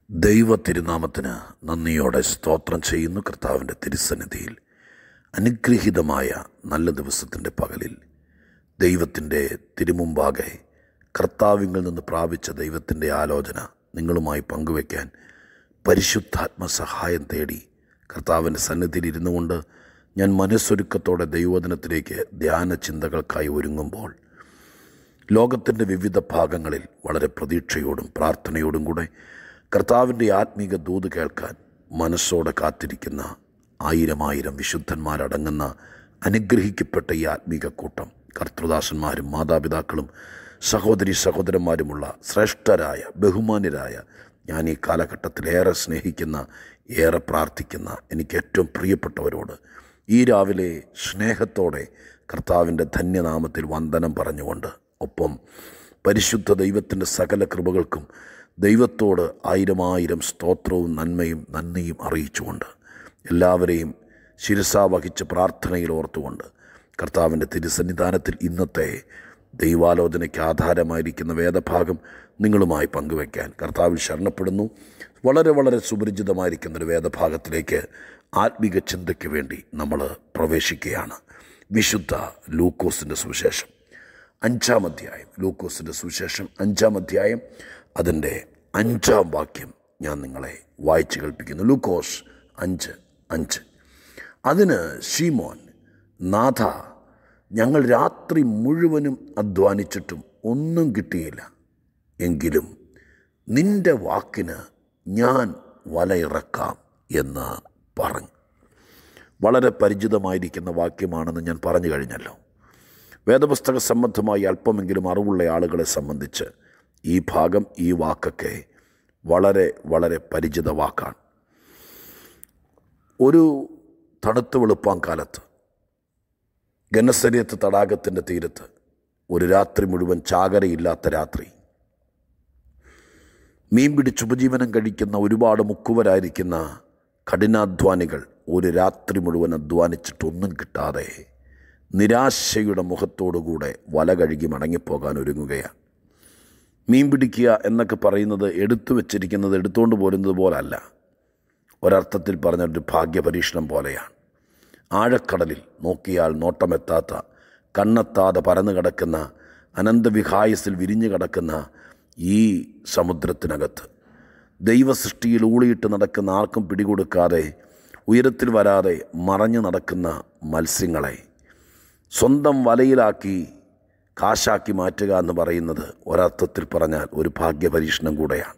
ദൈവ തിരുനാമത്തിന് നന്ദിയോടെ സ്തോത്രം ചെയ്യുന്നു കർത്താവിൻ്റെ തിരുസന്നിധിയിൽ അനുഗ്രഹീതമായ നല്ല ദിവസത്തിൻ്റെ പകലിൽ ദൈവത്തിൻ്റെ തിരുമുമ്പാകെ കർത്താവിങ്കിൽ നിന്ന് പ്രാപിച്ച ദൈവത്തിൻ്റെ ആലോചന നിങ്ങളുമായി പങ്കുവയ്ക്കാൻ പരിശുദ്ധാത്മ സഹായം തേടി കർത്താവിൻ്റെ സന്നിധിയിൽ ഇരുന്നു കൊണ്ട് ഞാൻ മനസ്സൊരുക്കത്തോടെ ദൈവവചനത്തിലേക്ക് ധ്യാന ചിന്തകൾക്കായി ഒരുങ്ങുമ്പോൾ ലോകത്തിൻ്റെ വിവിധ ഭാഗങ്ങളിൽ വളരെ പ്രതീക്ഷയോടും പ്രാർത്ഥനയോടും കൂടെ കർത്താവിൻ്റെ ആത്മീക ദൂത് കേൾക്കാൻ മനസ്സോടെ കാത്തിരിക്കുന്ന ആയിരം ആയിരം വിശുദ്ധന്മാരടങ്ങുന്ന അനുഗ്രഹിക്കപ്പെട്ട ഈ ആത്മീക കൂട്ടം കർത്തൃദാസന്മാരും മാതാപിതാക്കളും സഹോദരി സഹോദരന്മാരുമുള്ള ശ്രേഷ്ഠരായ ബഹുമാന്യരായ ഞാൻ ഈ കാലഘട്ടത്തിൽ ഏറെ സ്നേഹിക്കുന്ന ഏറെ പ്രാർത്ഥിക്കുന്ന എനിക്ക് ഏറ്റവും പ്രിയപ്പെട്ടവരോട് ഈ രാവിലെ സ്നേഹത്തോടെ കർത്താവിൻ്റെ ധന്യനാമത്തിൽ വന്ദനം പറഞ്ഞുകൊണ്ട് ഒപ്പം പരിശുദ്ധ ദൈവത്തിൻ്റെ സകല കൃപകൾക്കും ദൈവത്തോട് ആയിരമായിരം സ്തോത്രവും നന്മയും നന്ദിയും അറിയിച്ചുകൊണ്ട് എല്ലാവരെയും ശിരസാ വഹിച്ച് പ്രാർത്ഥനയിൽ ഓർത്തുകൊണ്ട് കർത്താവിൻ്റെ തിരുസന്നിധാനത്തിൽ ഇന്നത്തെ ദൈവാലോചനയ്ക്ക് ആധാരമായിരിക്കുന്ന വേദഭാഗം നിങ്ങളുമായി പങ്കുവയ്ക്കാൻ കർത്താവിൽ ശരണപ്പെടുന്നു വളരെ വളരെ സുപരിചിതമായിരിക്കുന്ന ഒരു വേദഭാഗത്തിലേക്ക് ആത്മീക ചിന്തയ്ക്ക് വേണ്ടി നമ്മൾ പ്രവേശിക്കുകയാണ് വിശുദ്ധ ലൂക്കോസിൻ്റെ സുവിശേഷം അഞ്ചാം അധ്യായം ലൂക്കോസിൻ്റെ സുവിശേഷം അഞ്ചാം അധ്യായം അതിൻ്റെ അഞ്ചാം വാക്യം ഞാൻ നിങ്ങളെ വായിച്ചു കേൾപ്പിക്കുന്നു ലൂക്കോസ് അഞ്ച് അഞ്ച് അതിന് ഷീമോൻ നാഥ ഞങ്ങൾ രാത്രി മുഴുവനും അധ്വാനിച്ചിട്ടും ഒന്നും കിട്ടിയില്ല എങ്കിലും നിന്റെ വാക്കിന് ഞാൻ വലയിറക്കാം എന്ന് പറഞ്ഞു വളരെ പരിചിതമായിരിക്കുന്ന വാക്യമാണെന്ന് ഞാൻ പറഞ്ഞു കഴിഞ്ഞല്ലോ വേദപുസ്തക സംബന്ധമായി അല്പമെങ്കിലും അറിവുള്ള ആളുകളെ സംബന്ധിച്ച് ഈ ഭാഗം ഈ വാക്കൊക്കെ വളരെ വളരെ പരിചിത വാക്കാണ് ഒരു തണുത്ത് വെളുപ്പാൻ കാലത്ത് ഗനസരിയത്ത് തടാകത്തിൻ്റെ തീരത്ത് ഒരു രാത്രി മുഴുവൻ ചാകരയില്ലാത്ത രാത്രി മീൻ പിടിച്ച് ഉപജീവനം കഴിക്കുന്ന ഒരുപാട് മുക്കുവരായിരിക്കുന്ന കഠിനാധ്വാനികൾ ഒരു രാത്രി മുഴുവൻ അധ്വാനിച്ചിട്ടൊന്നും കിട്ടാതെ നിരാശയുടെ മുഖത്തോടുകൂടെ വല കഴുകി മടങ്ങിപ്പോകാൻ ഒരുങ്ങുകയാണ് മീൻ പിടിക്കുക എന്നൊക്കെ പറയുന്നത് എടുത്തു വച്ചിരിക്കുന്നത് എടുത്തുകൊണ്ട് പോരുന്നത് പോലല്ല ഒരർത്ഥത്തിൽ പറഞ്ഞൊരു ഭാഗ്യപരീക്ഷണം പോലെയാണ് ആഴക്കടലിൽ നോക്കിയാൽ നോട്ടമെത്താത്ത കണ്ണെത്താതെ പരന്നു കിടക്കുന്ന അനന്തവിഹായസിൽ വിരിഞ്ഞു കിടക്കുന്ന ഈ സമുദ്രത്തിനകത്ത് ദൈവസൃഷ്ടിയിൽ ഊളിയിട്ട് നടക്കുന്ന ആർക്കും പിടികൊടുക്കാതെ ഉയരത്തിൽ വരാതെ മറഞ്ഞു നടക്കുന്ന മത്സ്യങ്ങളെ സ്വന്തം വലയിലാക്കി കാശാക്കി മാറ്റുക എന്ന് പറയുന്നത് ഒരർത്ഥത്തിൽ പറഞ്ഞാൽ ഒരു ഭാഗ്യപരീക്ഷണം കൂടെയാണ്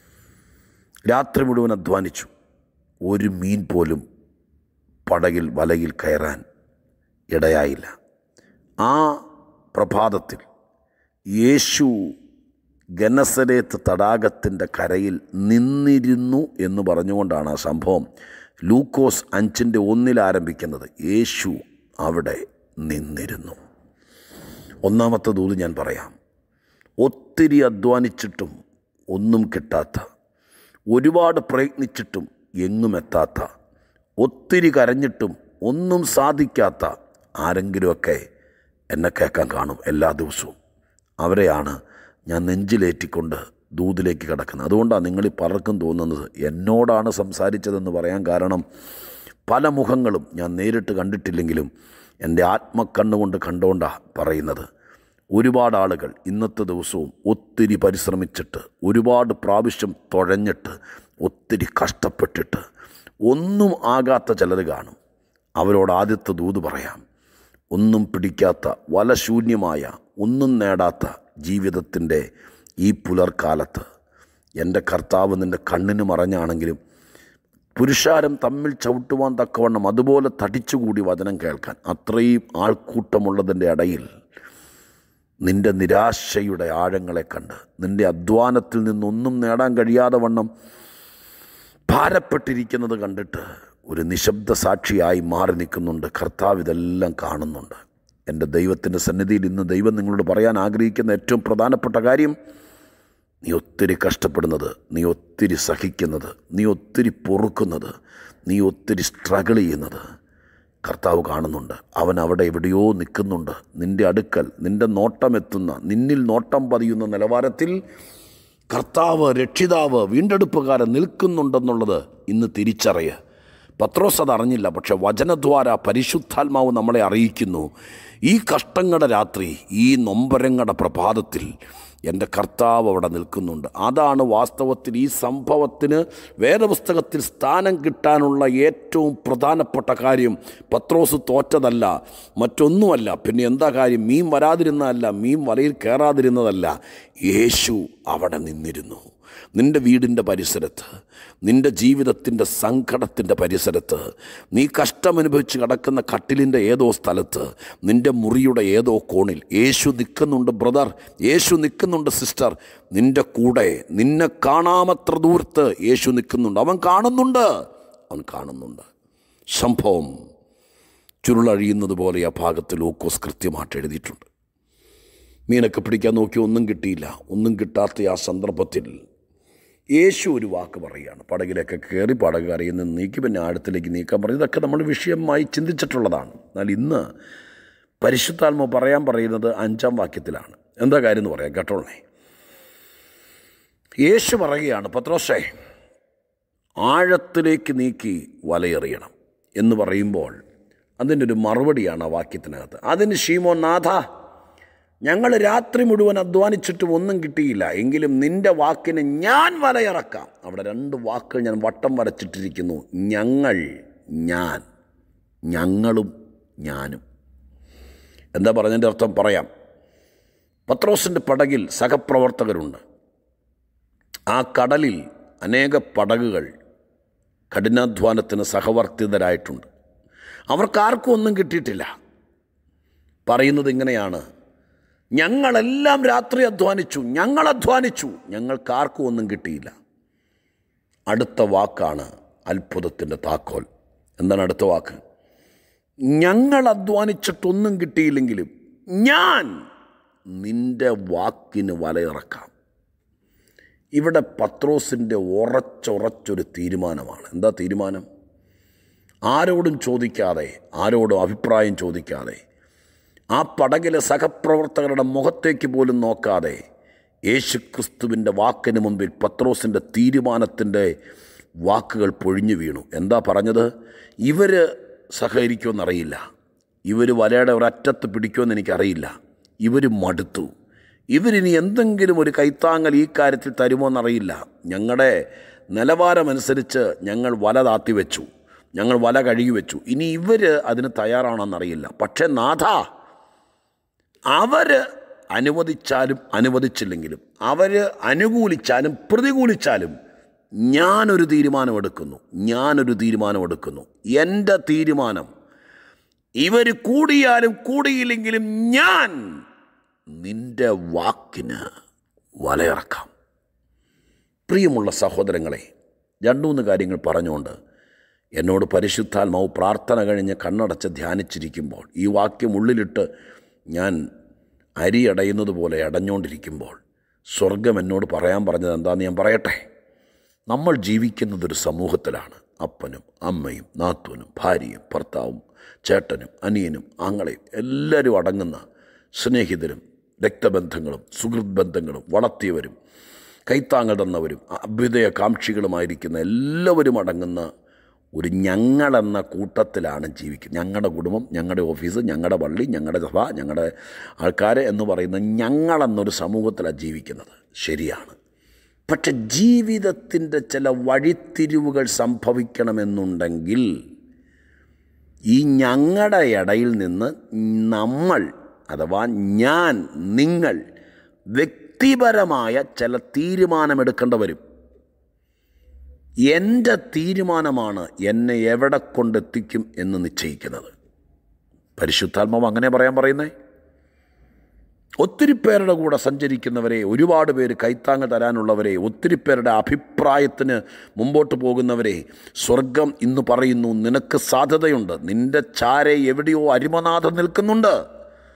രാത്രി മുഴുവൻ അധ്വാനിച്ചു ഒരു മീൻ പോലും പടകിൽ വലയിൽ കയറാൻ ഇടയായില്ല ആ പ്രഭാതത്തിൽ യേശു ഗനസരേത്ത് തടാകത്തിൻ്റെ കരയിൽ നിന്നിരുന്നു എന്ന് പറഞ്ഞുകൊണ്ടാണ് ആ സംഭവം ലൂക്കോസ് അഞ്ചിൻ്റെ ഒന്നിൽ ആരംഭിക്കുന്നത് യേശു അവിടെ നിന്നിരുന്നു ഒന്നാമത്തെ ദൂത് ഞാൻ പറയാം ഒത്തിരി അധ്വാനിച്ചിട്ടും ഒന്നും കിട്ടാത്ത ഒരുപാട് പ്രയത്നിച്ചിട്ടും എങ്ങും എത്താത്ത ഒത്തിരി കരഞ്ഞിട്ടും ഒന്നും സാധിക്കാത്ത ആരെങ്കിലുമൊക്കെ എന്നെ കേൾക്കാൻ കാണും എല്ലാ ദിവസവും അവരെയാണ് ഞാൻ നെഞ്ചിലേറ്റിക്കൊണ്ട് ദൂതിലേക്ക് കിടക്കുന്നത് അതുകൊണ്ടാണ് നിങ്ങളീ പലർക്കും തോന്നുന്നത് എന്നോടാണ് സംസാരിച്ചതെന്ന് പറയാൻ കാരണം പല മുഖങ്ങളും ഞാൻ നേരിട്ട് കണ്ടിട്ടില്ലെങ്കിലും എൻ്റെ ആത്മക്കണ്ണുകൊണ്ട് കണ്ടുകൊണ്ടാണ് പറയുന്നത് ഒരുപാട് ആളുകൾ ഇന്നത്തെ ദിവസവും ഒത്തിരി പരിശ്രമിച്ചിട്ട് ഒരുപാട് പ്രാവശ്യം തുഴഞ്ഞിട്ട് ഒത്തിരി കഷ്ടപ്പെട്ടിട്ട് ഒന്നും ആകാത്ത ചിലർ കാണും അവരോട് ആദ്യത്തെ ദൂത് പറയാം ഒന്നും പിടിക്കാത്ത വലശൂന്യമായ ഒന്നും നേടാത്ത ജീവിതത്തിൻ്റെ ഈ പുലർക്കാലത്ത് എൻ്റെ കർത്താവ് നിൻ്റെ കണ്ണിന് മറഞ്ഞാണെങ്കിലും പുരുഷാരം തമ്മിൽ ചവിട്ടുവാൻ തക്കവണ്ണം അതുപോലെ തടിച്ചുകൂടി വചനം കേൾക്കാൻ അത്രയും ആൾക്കൂട്ടമുള്ളതിൻ്റെ ഇടയിൽ നിൻ്റെ നിരാശയുടെ ആഴങ്ങളെ കണ്ട് നിൻ്റെ അധ്വാനത്തിൽ നിന്നൊന്നും നേടാൻ കഴിയാതെ വണ്ണം ഭാരപ്പെട്ടിരിക്കുന്നത് കണ്ടിട്ട് ഒരു നിശബ്ദ സാക്ഷിയായി മാറി നിൽക്കുന്നുണ്ട് കർത്താവ് ഇതെല്ലാം കാണുന്നുണ്ട് എൻ്റെ ദൈവത്തിൻ്റെ സന്നിധിയിൽ ഇന്ന് ദൈവം നിങ്ങളോട് പറയാൻ ആഗ്രഹിക്കുന്ന ഏറ്റവും പ്രധാനപ്പെട്ട കാര്യം നീ ഒത്തിരി കഷ്ടപ്പെടുന്നത് നീ ഒത്തിരി സഹിക്കുന്നത് നീ ഒത്തിരി പൊറുക്കുന്നത് നീ ഒത്തിരി സ്ട്രഗിൾ ചെയ്യുന്നത് കർത്താവ് കാണുന്നുണ്ട് അവൻ അവിടെ എവിടെയോ നിൽക്കുന്നുണ്ട് നിൻ്റെ അടുക്കൽ നിൻ്റെ നോട്ടം എത്തുന്ന നിന്നിൽ നോട്ടം പതിയുന്ന നിലവാരത്തിൽ കർത്താവ് രക്ഷിതാവ് വീണ്ടെടുപ്പുകാരൻ നിൽക്കുന്നുണ്ടെന്നുള്ളത് ഇന്ന് തിരിച്ചറിയുക പത്രോസ് അത് അറിഞ്ഞില്ല പക്ഷെ വചനദ്വാര പരിശുദ്ധാത്മാവ് നമ്മളെ അറിയിക്കുന്നു ഈ കഷ്ടങ്ങളുടെ രാത്രി ഈ നൊമ്പരങ്ങളുടെ പ്രഭാതത്തിൽ എൻ്റെ കർത്താവ് അവിടെ നിൽക്കുന്നുണ്ട് അതാണ് വാസ്തവത്തിൽ ഈ സംഭവത്തിന് വേദപുസ്തകത്തിൽ സ്ഥാനം കിട്ടാനുള്ള ഏറ്റവും പ്രധാനപ്പെട്ട കാര്യം പത്രോസ് തോറ്റതല്ല മറ്റൊന്നുമല്ല പിന്നെ എന്താ കാര്യം മീൻ വരാതിരുന്നതല്ല മീൻ വലയിൽ കയറാതിരുന്നതല്ല യേശു അവിടെ നിന്നിരുന്നു നിൻ്റെ വീടിൻ്റെ പരിസരത്ത് നിൻ്റെ ജീവിതത്തിൻ്റെ സങ്കടത്തിൻ്റെ പരിസരത്ത് നീ കഷ്ടമനുഭവിച്ച് കിടക്കുന്ന കട്ടിലിൻ്റെ ഏതോ സ്ഥലത്ത് നിൻ്റെ മുറിയുടെ ഏതോ കോണിൽ യേശു നിൽക്കുന്നുണ്ട് ബ്രദർ യേശു നിൽക്കുന്നുണ്ട് സിസ്റ്റർ നിൻ്റെ കൂടെ നിന്നെ കാണാമത്ര ദൂരത്ത് യേശു നിൽക്കുന്നുണ്ട് അവൻ കാണുന്നുണ്ട് അവൻ കാണുന്നുണ്ട് സംഭവം ചുരുളഴിയുന്നത് പോലെ ആ ഭാഗത്ത് ലൂക്കോസ് കൃത്യമായിട്ട് എഴുതിയിട്ടുണ്ട് മീനൊക്കെ പിടിക്കാൻ നോക്കി ഒന്നും കിട്ടിയില്ല ഒന്നും കിട്ടാത്ത ആ സന്ദർഭത്തിൽ യേശു ഒരു വാക്ക് പറയുകയാണ് പടകിലൊക്കെ കയറി പടക് കറിയിൽ നിന്ന് നീക്കി പിന്നെ ആഴത്തിലേക്ക് നീക്കാൻ പറയും ഇതൊക്കെ നമ്മൾ വിഷയമായി ചിന്തിച്ചിട്ടുള്ളതാണ് എന്നാൽ ഇന്ന് പരിശുദ്ധാത്മ പറയാൻ പറയുന്നത് അഞ്ചാം വാക്യത്തിലാണ് എന്താ കാര്യം എന്ന് പറയാം കേട്ടോളേ യേശു പറയുകയാണ് പത്രോസേ ആഴത്തിലേക്ക് നീക്കി വലയെറിയണം എന്ന് പറയുമ്പോൾ അതിൻ്റെ ഒരു മറുപടിയാണ് ആ വാക്യത്തിനകത്ത് അതിന് ഷീമോൻ നാഥ ഞങ്ങൾ രാത്രി മുഴുവൻ അധ്വാനിച്ചിട്ടും ഒന്നും കിട്ടിയില്ല എങ്കിലും നിന്റെ വാക്കിന് ഞാൻ വലയിറക്കാം അവിടെ രണ്ട് വാക്കുകൾ ഞാൻ വട്ടം വരച്ചിട്ടിരിക്കുന്നു ഞങ്ങൾ ഞാൻ ഞങ്ങളും ഞാനും എന്താ പറഞ്ഞതിൻ്റെ അർത്ഥം പറയാം പത്രോസിൻ്റെ പടകിൽ സഹപ്രവർത്തകരുണ്ട് ആ കടലിൽ അനേക പടകുകൾ കഠിനാധ്വാനത്തിന് സഹവർത്തിതരായിട്ടുണ്ട് അവർക്കാർക്കും ഒന്നും കിട്ടിയിട്ടില്ല പറയുന്നത് ഇങ്ങനെയാണ് ഞങ്ങളെല്ലാം രാത്രി അധ്വാനിച്ചു ഞങ്ങൾ അധ്വാനിച്ചു ഞങ്ങൾക്കാർക്കും ഒന്നും കിട്ടിയില്ല അടുത്ത വാക്കാണ് അത്ഭുതത്തിൻ്റെ താക്കോൽ എന്താണ് അടുത്ത വാക്ക് ഞങ്ങൾ അധ്വാനിച്ചിട്ടൊന്നും കിട്ടിയില്ലെങ്കിലും ഞാൻ നിന്റെ വാക്കിന് വലയിറക്കാം ഇവിടെ പത്രോസിൻ്റെ ഉറച്ചുറച്ചൊരു തീരുമാനമാണ് എന്താ തീരുമാനം ആരോടും ചോദിക്കാതെ ആരോടും അഭിപ്രായം ചോദിക്കാതെ ആ പടകിലെ സഹപ്രവർത്തകരുടെ മുഖത്തേക്ക് പോലും നോക്കാതെ യേശുക്രിസ്തുവിൻ്റെ വാക്കിന് മുമ്പിൽ പത്രോസിൻ്റെ തീരുമാനത്തിൻ്റെ വാക്കുകൾ പൊഴിഞ്ഞു വീണു എന്താ പറഞ്ഞത് ഇവർ സഹകരിക്കുമെന്നറിയില്ല ഇവർ വലയുടെ ഒരറ്റത്ത് പിടിക്കുമെന്ന് എനിക്കറിയില്ല ഇവർ മടുത്തു ഇവരിനി എന്തെങ്കിലും ഒരു കൈത്താങ്ങൽ ഈ കാര്യത്തിൽ തരുമോ എന്നറിയില്ല ഞങ്ങളുടെ നിലവാരമനുസരിച്ച് ഞങ്ങൾ വല താത്തി വെച്ചു ഞങ്ങൾ വല കഴുകി വെച്ചു ഇനി ഇവർ അതിന് തയ്യാറാണെന്നറിയില്ല പക്ഷേ നാഥ അവർ അനുവദിച്ചാലും അനുവദിച്ചില്ലെങ്കിലും അവർ അനുകൂലിച്ചാലും പ്രതികൂലിച്ചാലും ഞാനൊരു തീരുമാനമെടുക്കുന്നു ഞാനൊരു തീരുമാനമെടുക്കുന്നു എൻ്റെ തീരുമാനം ഇവർ കൂടിയാലും കൂടിയില്ലെങ്കിലും ഞാൻ നിന്റെ വാക്കിന് വലയിറക്കാം പ്രിയമുള്ള സഹോദരങ്ങളെ രണ്ടുമൂന്ന് കാര്യങ്ങൾ പറഞ്ഞുകൊണ്ട് എന്നോട് പരിശുദ്ധാത്മാവ് പ്രാർത്ഥന കഴിഞ്ഞ് കണ്ണടച്ച് ധ്യാനിച്ചിരിക്കുമ്പോൾ ഈ വാക്യം ഉള്ളിലിട്ട് ഞാൻ അരി അടയുന്നത് പോലെ അടഞ്ഞുകൊണ്ടിരിക്കുമ്പോൾ സ്വർഗം എന്നോട് പറയാൻ പറഞ്ഞത് എന്താണെന്ന് ഞാൻ പറയട്ടെ നമ്മൾ ജീവിക്കുന്നതൊരു സമൂഹത്തിലാണ് അപ്പനും അമ്മയും നാത്തൂനും ഭാര്യയും ഭർത്താവും ചേട്ടനും അനിയനും ആങ്ങളെയും എല്ലാവരും അടങ്ങുന്ന സ്നേഹിതരും രക്തബന്ധങ്ങളും സുഹൃത് ബന്ധങ്ങളും വളർത്തിയവരും കൈത്താങ്ങൽ തന്നവരും അഭ്യുദയകാംക്ഷികളുമായിരിക്കുന്ന എല്ലാവരും അടങ്ങുന്ന ഒരു ഞങ്ങളെന്ന കൂട്ടത്തിലാണ് ജീവിക്കുന്നത് ഞങ്ങളുടെ കുടുംബം ഞങ്ങളുടെ ഓഫീസ് ഞങ്ങളുടെ പള്ളി ഞങ്ങളുടെ സഭ ഞങ്ങളുടെ ആൾക്കാർ എന്ന് പറയുന്ന ഞങ്ങളെന്നൊരു സമൂഹത്തിലാണ് ജീവിക്കുന്നത് ശരിയാണ് പക്ഷെ ജീവിതത്തിൻ്റെ ചില വഴിത്തിരിവുകൾ സംഭവിക്കണമെന്നുണ്ടെങ്കിൽ ഈ ഞങ്ങളുടെ ഇടയിൽ നിന്ന് നമ്മൾ അഥവാ ഞാൻ നിങ്ങൾ വ്യക്തിപരമായ ചില തീരുമാനമെടുക്കേണ്ട വരും എൻ്റെ തീരുമാനമാണ് എന്നെ എവിടെ കൊണ്ടെത്തിക്കും എന്ന് നിശ്ചയിക്കുന്നത് പരിശുദ്ധാത്മാവ് അങ്ങനെ പറയാൻ പറയുന്നേ ഒത്തിരി പേരുടെ കൂടെ സഞ്ചരിക്കുന്നവരെ ഒരുപാട് പേര് കൈത്താങ്ങ് തരാനുള്ളവരെ ഒത്തിരി പേരുടെ അഭിപ്രായത്തിന് മുമ്പോട്ട് പോകുന്നവരെ സ്വർഗം ഇന്ന് പറയുന്നു നിനക്ക് സാധ്യതയുണ്ട് നിന്റെ ചാരെ എവിടെയോ അരിമനാഥം നിൽക്കുന്നുണ്ട്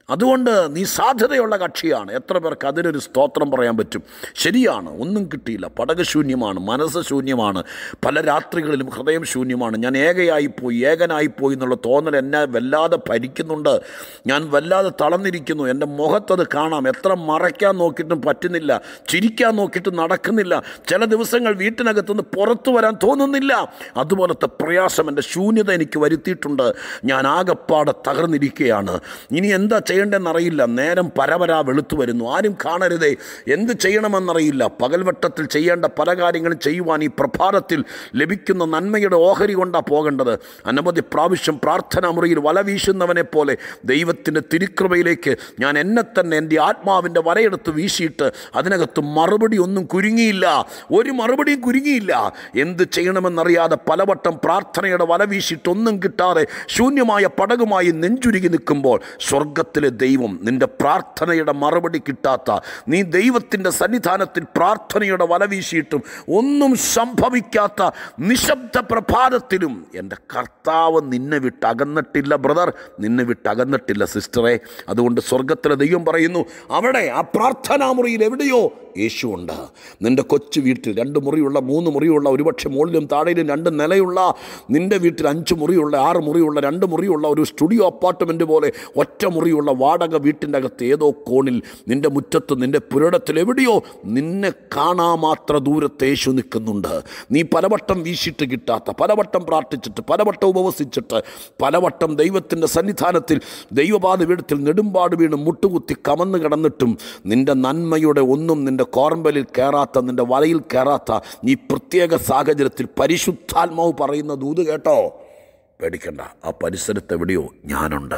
അതുകൊണ്ട് നീ സാധ്യതയുള്ള കക്ഷിയാണ് എത്ര പേർക്ക് അതിനൊരു സ്തോത്രം പറയാൻ പറ്റും ശരിയാണ് ഒന്നും കിട്ടിയില്ല പടകശൂന്യമാണ് മനസ്സ് ശൂന്യമാണ് പല രാത്രികളിലും ഹൃദയം ശൂന്യമാണ് ഞാൻ ഏകയായിപ്പോയി ഏകനായിപ്പോയി എന്നുള്ള തോന്നൽ എന്നെ വല്ലാതെ ഭരിക്കുന്നുണ്ട് ഞാൻ വല്ലാതെ തളർന്നിരിക്കുന്നു എൻ്റെ മുഖത്തത് കാണാം എത്ര മറയ്ക്കാൻ നോക്കിയിട്ടും പറ്റുന്നില്ല ചിരിക്കാൻ നോക്കിയിട്ടും നടക്കുന്നില്ല ചില ദിവസങ്ങൾ വീട്ടിനകത്തുനിന്ന് പുറത്തു വരാൻ തോന്നുന്നില്ല അതുപോലത്തെ പ്രയാസം എൻ്റെ ശൂന്യത എനിക്ക് വരുത്തിയിട്ടുണ്ട് ഞാൻ ആകപ്പാടെ തകർന്നിരിക്കുകയാണ് ഇനി എന്താ ചെയ്യേണ്ടതെന്നറിയില്ല നേരം പരപരാ വെളുത്തു വരുന്നു ആരും കാണരുതേ എന്ത് ചെയ്യണമെന്നറിയില്ല പകൽവട്ടത്തിൽ ചെയ്യേണ്ട പല കാര്യങ്ങളും ചെയ്യുവാൻ ഈ പ്രഭാതത്തിൽ ലഭിക്കുന്ന നന്മയുടെ ഓഹരി കൊണ്ടാണ് പോകേണ്ടത് അനവധി പ്രാവശ്യം പ്രാർത്ഥനാ മുറിയിൽ വല വീശുന്നവനെ പോലെ ദൈവത്തിൻ്റെ തിരുക്കൃപയിലേക്ക് ഞാൻ എന്നെ തന്നെ എൻ്റെ ആത്മാവിൻ്റെ വരയെടുത്ത് വീശിയിട്ട് അതിനകത്ത് മറുപടി ഒന്നും കുരുങ്ങിയില്ല ഒരു മറുപടിയും കുരുങ്ങിയില്ല എന്ത് ചെയ്യണമെന്നറിയാതെ പലവട്ടം പ്രാർത്ഥനയുടെ വല വീശിയിട്ടൊന്നും കിട്ടാതെ ശൂന്യമായ പടകുമായി നെഞ്ചുരുകി നിൽക്കുമ്പോൾ സ്വർഗത്തിലെ ദൈവം നിന്റെ പ്രാർത്ഥനയുടെ മറുപടി കിട്ടാത്ത നീ ദൈവത്തിൻ്റെ സന്നിധാനത്തിൽ പ്രാർത്ഥനയുടെ വല വീശിയിട്ടും ഒന്നും സംഭവിക്കാത്ത നിശബ്ദ പ്രഭാതത്തിലും എൻ്റെ കർത്താവ് നിന്നെ വിട്ട് അകന്നിട്ടില്ല ബ്രദർ നിന്നെ വിട്ട് അകന്നിട്ടില്ല സിസ്റ്ററെ അതുകൊണ്ട് സ്വർഗത്തിലെ ദൈവം പറയുന്നു അവിടെ ആ പ്രാർത്ഥനാ മുറിയിൽ എവിടെയോ യേശു ഉണ്ട് നിൻ്റെ കൊച്ചു വീട്ടിൽ രണ്ട് മുറിയുള്ള മൂന്ന് മുറിയുള്ള ഒരുപക്ഷെ മുകളിലും താഴെയിലും രണ്ട് നിലയുള്ള നിൻ്റെ വീട്ടിൽ അഞ്ച് മുറിയുള്ള ആറ് മുറിയുള്ള രണ്ട് മുറിയുള്ള ഒരു സ്റ്റുഡിയോ അപ്പാർട്ട്മെൻറ്റ് പോലെ ഒറ്റ മുറിയുള്ള വാടക വീട്ടിൻ്റെ അകത്ത് ഏതോ കോണിൽ നിൻ്റെ മുറ്റത്ത് നിൻ്റെ പുരടത്തിൽ എവിടെയോ നിന്നെ കാണാമാത്ര ദൂരത്ത് യേശു നിൽക്കുന്നുണ്ട് നീ പലവട്ടം വീശിട്ട് കിട്ടാത്ത പലവട്ടം പ്രാർത്ഥിച്ചിട്ട് പലവട്ടം ഉപവസിച്ചിട്ട് പലവട്ടം ദൈവത്തിൻ്റെ സന്നിധാനത്തിൽ ദൈവപാത വീടത്തിൽ നെടുമ്പാട് വീണ് മുട്ടുകുത്തി കമന്ന് കിടന്നിട്ടും നിൻ്റെ നന്മയുടെ ഒന്നും നിൻ്റെ കോർമ്പലിൽ കയറാത്ത നിൻ്റെ വലയിൽ കയറാത്ത ഈ പ്രത്യേക സാഹചര്യത്തിൽ പരിശുദ്ധാത്മാവ് പറയുന്ന ദൂത് കേട്ടോ പേടിക്കണ്ട ആ പരിസരത്ത് എവിടെയോ ഞാനുണ്ട്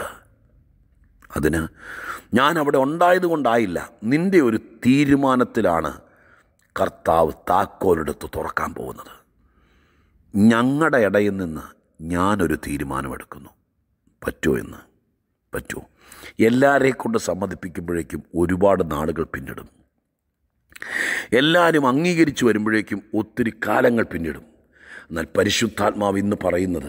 അതിന് ഞാൻ അവിടെ ഉണ്ടായത് കൊണ്ടായില്ല നിൻ്റെ ഒരു തീരുമാനത്തിലാണ് കർത്താവ് താക്കോലെടുത്ത് തുറക്കാൻ പോകുന്നത് ഞങ്ങളുടെ ഇടയിൽ നിന്ന് ഞാനൊരു തീരുമാനമെടുക്കുന്നു പറ്റുമോ എന്ന് പറ്റുമോ എല്ലാവരെ കൊണ്ട് സമ്മതിപ്പിക്കുമ്പോഴേക്കും ഒരുപാട് നാളുകൾ പിന്നിടും എല്ലാവരും അംഗീകരിച്ചു വരുമ്പോഴേക്കും ഒത്തിരി കാലങ്ങൾ പിന്നിടും എന്നാൽ പരിശുദ്ധാത്മാവ് ഇന്ന് പറയുന്നത്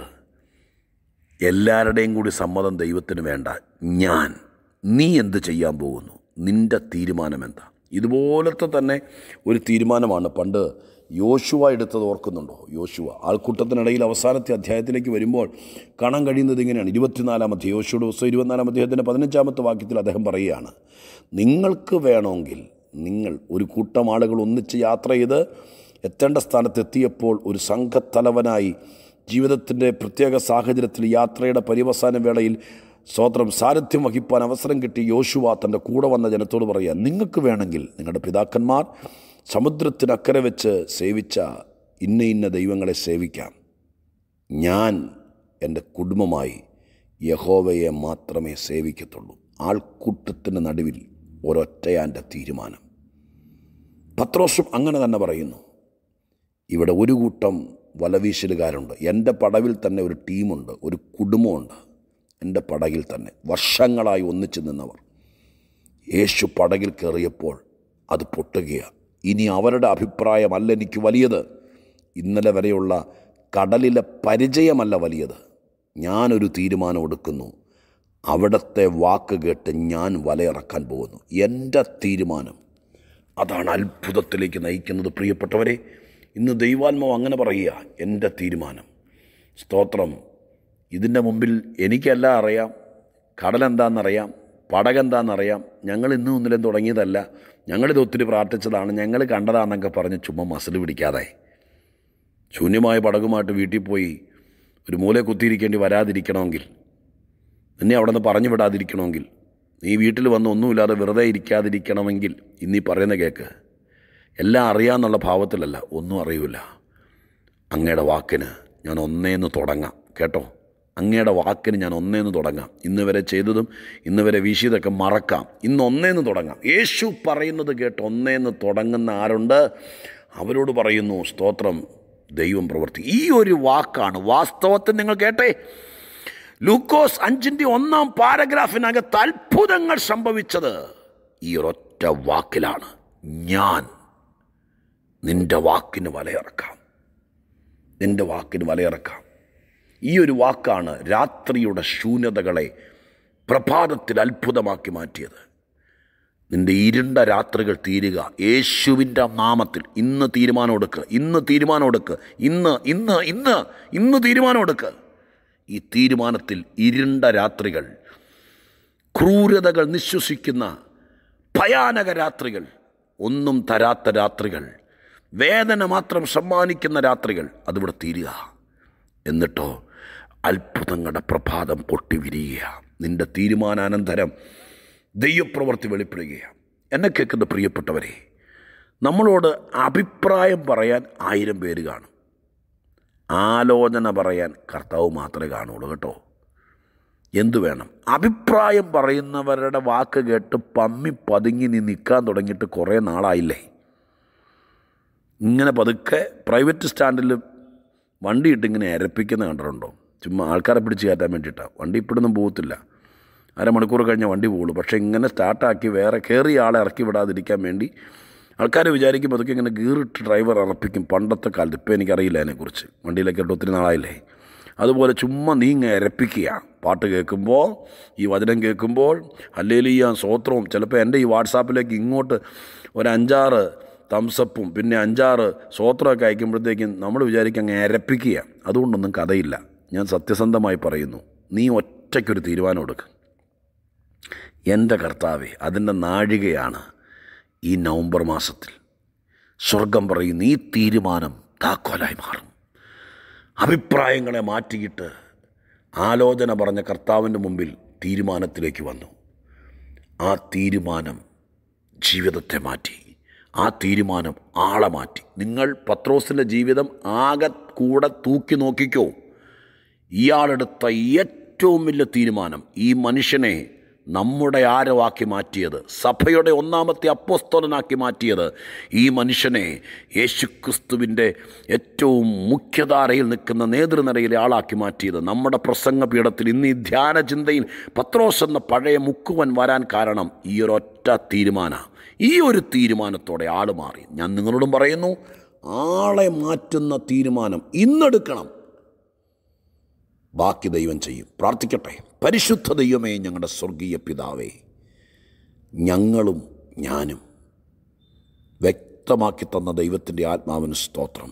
എല്ലാവരുടെയും കൂടി സമ്മതം ദൈവത്തിന് വേണ്ട ഞാൻ നീ എന്ത് ചെയ്യാൻ പോകുന്നു നിൻ്റെ തീരുമാനം എന്താ ഇതുപോലത്തെ തന്നെ ഒരു തീരുമാനമാണ് പണ്ട് യോശുവ എടുത്തത് ഓർക്കുന്നുണ്ടോ യോശുവ ആൾക്കൂട്ടത്തിനിടയിൽ അവസാനത്തെ അധ്യായത്തിലേക്ക് വരുമ്പോൾ കാണാൻ കഴിയുന്നത് ഇങ്ങനെയാണ് ഇരുപത്തിനാലാമത്തെ യോശുയുടെ ദിവസം ഇരുപത്തിനാലാം അധ്യായത്തിൻ്റെ പതിനഞ്ചാമത്തെ വാക്യത്തിൽ അദ്ദേഹം പറയുകയാണ് നിങ്ങൾക്ക് വേണമെങ്കിൽ നിങ്ങൾ ഒരു കൂട്ടം ആളുകൾ ഒന്നിച്ച് യാത്ര ചെയ്ത് എത്തേണ്ട സ്ഥാനത്തെത്തിയപ്പോൾ ഒരു സംഘത്തലവനായി ജീവിതത്തിൻ്റെ പ്രത്യേക സാഹചര്യത്തിൽ യാത്രയുടെ പര്യവസാന വേളയിൽ സ്വോത്രം സാരഥ്യം വഹിപ്പാൻ അവസരം കിട്ടി യോശുവ തൻ്റെ കൂടെ വന്ന ജനത്തോട് പറയുക നിങ്ങൾക്ക് വേണമെങ്കിൽ നിങ്ങളുടെ പിതാക്കന്മാർ സമുദ്രത്തിനക്കരെ വെച്ച് സേവിച്ച ഇന്ന ഇന്ന ദൈവങ്ങളെ സേവിക്കാം ഞാൻ എൻ്റെ കുടുംബമായി യഹോവയെ മാത്രമേ സേവിക്കത്തുള്ളൂ ആൾക്കൂട്ടത്തിൻ്റെ നടുവിൽ ഒരൊറ്റയാൻ്റെ തീരുമാനം പത്രോസും അങ്ങനെ തന്നെ പറയുന്നു ഇവിടെ ഒരു കൂട്ടം വലവീശലുകാരുണ്ട് എൻ്റെ പടവിൽ തന്നെ ഒരു ടീമുണ്ട് ഒരു കുടുംബമുണ്ട് എൻ്റെ പടകിൽ തന്നെ വർഷങ്ങളായി ഒന്നിച്ചു നിന്നവർ യേശു പടകിൽ കയറിയപ്പോൾ അത് പൊട്ടുകയാണ് ഇനി അവരുടെ അഭിപ്രായമല്ല എനിക്ക് വലിയത് ഇന്നലെ വരെയുള്ള കടലിലെ പരിചയമല്ല വലിയത് ഞാനൊരു തീരുമാനം എടുക്കുന്നു അവിടുത്തെ വാക്ക് കേട്ട് ഞാൻ വലയിറക്കാൻ പോകുന്നു എൻ്റെ തീരുമാനം അതാണ് അത്ഭുതത്തിലേക്ക് നയിക്കുന്നത് പ്രിയപ്പെട്ടവരെ ഇന്ന് ദൈവാത്മാവ് അങ്ങനെ പറയുക എൻ്റെ തീരുമാനം സ്തോത്രം ഇതിൻ്റെ മുമ്പിൽ എനിക്കെല്ലാം അറിയാം കടലെന്താണെന്നറിയാം പടകെന്താണെന്നറിയാം ഞങ്ങൾ ഇന്നും ഒന്നിലും തുടങ്ങിയതല്ല ഞങ്ങളിത് ഒത്തിരി പ്രാർത്ഥിച്ചതാണ് ഞങ്ങൾ കണ്ടതാണെന്നൊക്കെ പറഞ്ഞ് ചുമ്മാ മസിൽ പിടിക്കാതെ ശൂന്യമായ പടകുമായിട്ട് വീട്ടിൽ പോയി ഒരു മൂല കുത്തിയിരിക്കേണ്ടി വരാതിരിക്കണമെങ്കിൽ നിന്നെ അവിടെ നിന്ന് പറഞ്ഞു വിടാതിരിക്കണമെങ്കിൽ നീ വീട്ടിൽ വന്ന് ഒന്നുമില്ലാതെ വെറുതെ ഇരിക്കാതിരിക്കണമെങ്കിൽ ഇന്നീ പറയുന്ന കേക്ക് എല്ലാം അറിയാമെന്നുള്ള ഭാവത്തിലല്ല ഒന്നും അറിയില്ല അങ്ങയുടെ വാക്കിന് ഞാൻ ഒന്നേന്ന് തുടങ്ങാം കേട്ടോ അങ്ങയുടെ വാക്കിന് ഞാൻ ഒന്നേന്ന് തുടങ്ങാം ഇന്ന് വരെ ചെയ്തതും ഇന്ന് വരെ വീശിയതൊക്കെ മറക്കാം ഇന്ന് ഒന്നേന്ന് തുടങ്ങാം യേശു പറയുന്നത് കേട്ട് ഒന്നേന്ന് തുടങ്ങുന്ന ആരുണ്ട് അവരോട് പറയുന്നു സ്തോത്രം ദൈവം പ്രവർത്തി ഈ ഒരു വാക്കാണ് വാസ്തവത്തിൽ നിങ്ങൾ കേട്ടേ ലൂക്കോസ് അഞ്ചിൻ്റെ ഒന്നാം പാരഗ്രാഫിനകത്ത് അത്ഭുതങ്ങൾ സംഭവിച്ചത് ഈ ഒരൊറ്റ വാക്കിലാണ് ഞാൻ നിൻ്റെ വാക്കിന് വലയിറക്കാം നിൻ്റെ വാക്കിന് വലയിറക്കാം ഈ ഒരു വാക്കാണ് രാത്രിയുടെ ശൂന്യതകളെ പ്രഭാതത്തിൽ അത്ഭുതമാക്കി മാറ്റിയത് നിന്റെ ഇരുണ്ട രാത്രികൾ തീരുക യേശുവിൻ്റെ നാമത്തിൽ ഇന്ന് തീരുമാനം എടുക്കുക ഇന്ന് തീരുമാനം എടുക്കുക ഇന്ന് ഇന്ന് ഇന്ന് ഇന്ന് തീരുമാനം എടുക്കുക ഈ തീരുമാനത്തിൽ ഇരുണ്ട രാത്രികൾ ക്രൂരതകൾ നിശ്വസിക്കുന്ന ഭയാനക രാത്രികൾ ഒന്നും തരാത്ത രാത്രികൾ വേദന മാത്രം സമ്മാനിക്കുന്ന രാത്രികൾ അതിവിടെ തീരുക എന്നിട്ടോ അത്ഭുതങ്ങളുടെ പ്രഭാതം പൊട്ടി വിരിയുക നിന്റെ തീരുമാനാനന്തരം ദൈവപ്രവർത്തി വെളിപ്പെടുകയാണ് എന്നെ കേൾക്കുന്ന പ്രിയപ്പെട്ടവരെ നമ്മളോട് അഭിപ്രായം പറയാൻ ആയിരം പേര് കാണും ആലോചന പറയാൻ കർത്താവ് മാത്രമേ കാണുള്ളൂ കേട്ടോ എന്തു വേണം അഭിപ്രായം പറയുന്നവരുടെ വാക്ക് കേട്ട് പമ്മി പതുങ്ങി നീ നിൽക്കാൻ തുടങ്ങിയിട്ട് കുറേ നാളായില്ലേ ഇങ്ങനെ പതുക്കെ പ്രൈവറ്റ് സ്റ്റാൻഡിൽ വണ്ടി ഇട്ട് ഇങ്ങനെ എരപ്പിക്കുന്ന കണ്ടിട്ടുണ്ടോ ചുമ്മാ ആൾക്കാരെ പിടിച്ച് കയറ്റാൻ വേണ്ടിയിട്ടാണ് വണ്ടി ഇപ്പോഴൊന്നും പോകത്തില്ല അരമണിക്കൂർ കഴിഞ്ഞാൽ വണ്ടി പോകുള്ളൂ പക്ഷേ ഇങ്ങനെ സ്റ്റാർട്ടാക്കി വേറെ കയറിയ ആളെ ഇറക്കി വിടാതിരിക്കാൻ വേണ്ടി ആൾക്കാർ വിചാരിക്കും അതൊക്കെ ഇങ്ങനെ ഗീറിട്ട് ഡ്രൈവർ ഇറപ്പിക്കും പണ്ടത്തെ കാലത്ത് ഇപ്പോൾ എനിക്കറിയില്ല അതിനെക്കുറിച്ച് വണ്ടിയിലൊക്കെ ഇട്ട് ഒത്തിരി നാളായില്ലേ അതുപോലെ ചുമ്മാ നീ ഇങ്ങനെ ഇരപ്പിക്കുക പാട്ട് കേൾക്കുമ്പോൾ ഈ വചനം കേൾക്കുമ്പോൾ അല്ലേലിയ സ്വോത്രവും ചിലപ്പോൾ എൻ്റെ ഈ വാട്സാപ്പിലേക്ക് ഇങ്ങോട്ട് ഒരു അഞ്ചാറ് തംസപ്പും പിന്നെ അഞ്ചാറ് സ്വോത്രമൊക്കെ അയക്കുമ്പോഴത്തേക്കും നമ്മൾ വിചാരിക്കും അങ്ങ് ഇരപ്പിക്കുക അതുകൊണ്ടൊന്നും കഥയില്ല ഞാൻ സത്യസന്ധമായി പറയുന്നു നീ ഒറ്റയ്ക്കൊരു തീരുമാനം എടുക്കുക എൻ്റെ കർത്താവെ അതിൻ്റെ നാഴികയാണ് ഈ നവംബർ മാസത്തിൽ സ്വർഗം പറയുന്ന ഈ തീരുമാനം താക്കോലായി മാറും അഭിപ്രായങ്ങളെ മാറ്റിയിട്ട് ആലോചന പറഞ്ഞ കർത്താവിൻ്റെ മുമ്പിൽ തീരുമാനത്തിലേക്ക് വന്നു ആ തീരുമാനം ജീവിതത്തെ മാറ്റി ആ തീരുമാനം ആളെ മാറ്റി നിങ്ങൾ പത്രോസിൻ്റെ ജീവിതം ആകെ കൂടെ തൂക്കി നോക്കിക്കോ ഇയാളെടുത്ത ഏറ്റവും വലിയ തീരുമാനം ഈ മനുഷ്യനെ നമ്മുടെ ആരവാക്കി മാറ്റിയത് സഭയുടെ ഒന്നാമത്തെ അപ്പോസ്തോലനാക്കി മാറ്റിയത് ഈ മനുഷ്യനെ യേശുക്രിസ്തുവിൻ്റെ ഏറ്റവും മുഖ്യധാരയിൽ നിൽക്കുന്ന നേതൃനിരയിലെ ആളാക്കി മാറ്റിയത് നമ്മുടെ പ്രസംഗ പീഠത്തിൽ ഇന്ന് ഈ ധ്യാന ചിന്തയിൽ പത്രോസ് എന്ന പഴയ മുക്കുവൻ വരാൻ കാരണം ഈ ഒരൊറ്റ തീരുമാനം ഈ ഒരു തീരുമാനത്തോടെ ആൾ മാറി ഞാൻ നിങ്ങളോടും പറയുന്നു ആളെ മാറ്റുന്ന തീരുമാനം ഇന്നെടുക്കണം ബാക്കി ദൈവം ചെയ്യും പ്രാർത്ഥിക്കട്ടെ പരിശുദ്ധ ദൈവമേ ഞങ്ങളുടെ സ്വർഗീയ പിതാവേ ഞങ്ങളും ഞാനും വ്യക്തമാക്കി തന്ന ദൈവത്തിൻ്റെ ആത്മാവിന് സ്തോത്രം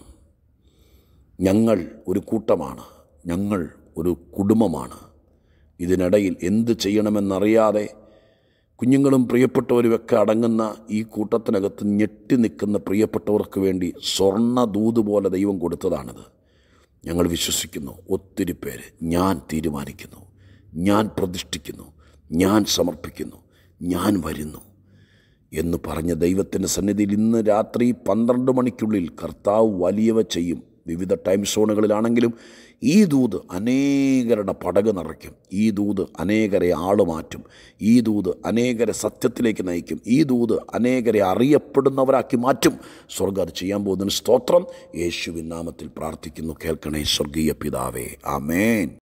ഞങ്ങൾ ഒരു കൂട്ടമാണ് ഞങ്ങൾ ഒരു കുടുംബമാണ് ഇതിനിടയിൽ എന്ത് ചെയ്യണമെന്നറിയാതെ കുഞ്ഞുങ്ങളും പ്രിയപ്പെട്ടവരുമൊക്കെ അടങ്ങുന്ന ഈ കൂട്ടത്തിനകത്ത് ഞെട്ടി നിൽക്കുന്ന പ്രിയപ്പെട്ടവർക്ക് വേണ്ടി സ്വർണ്ണ ദൂത് പോലെ ദൈവം കൊടുത്തതാണിത് ഞങ്ങൾ വിശ്വസിക്കുന്നു ഒത്തിരി പേര് ഞാൻ തീരുമാനിക്കുന്നു ഞാൻ പ്രതിഷ്ഠിക്കുന്നു ഞാൻ സമർപ്പിക്കുന്നു ഞാൻ വരുന്നു എന്ന് പറഞ്ഞ ദൈവത്തിൻ്റെ സന്നിധിയിൽ ഇന്ന് രാത്രി പന്ത്രണ്ട് മണിക്കുള്ളിൽ കർത്താവ് വലിയവ ചെയ്യും വിവിധ ടൈം സോണുകളിലാണെങ്കിലും ഈ ദൂത് അനേകരുടെ പടക് നിറയ്ക്കും ഈ ദൂത് അനേകരെ ആളുമാറ്റും ഈ ദൂത് അനേകരെ സത്യത്തിലേക്ക് നയിക്കും ഈ ദൂത് അനേകരെ അറിയപ്പെടുന്നവരാക്കി മാറ്റും സ്വർഗം അത് ചെയ്യാൻ പോകുന്നതിന് സ്തോത്രം യേശുവിൻ നാമത്തിൽ പ്രാർത്ഥിക്കുന്നു കേൾക്കണേ സ്വർഗീയ പിതാവേ ആമേൻ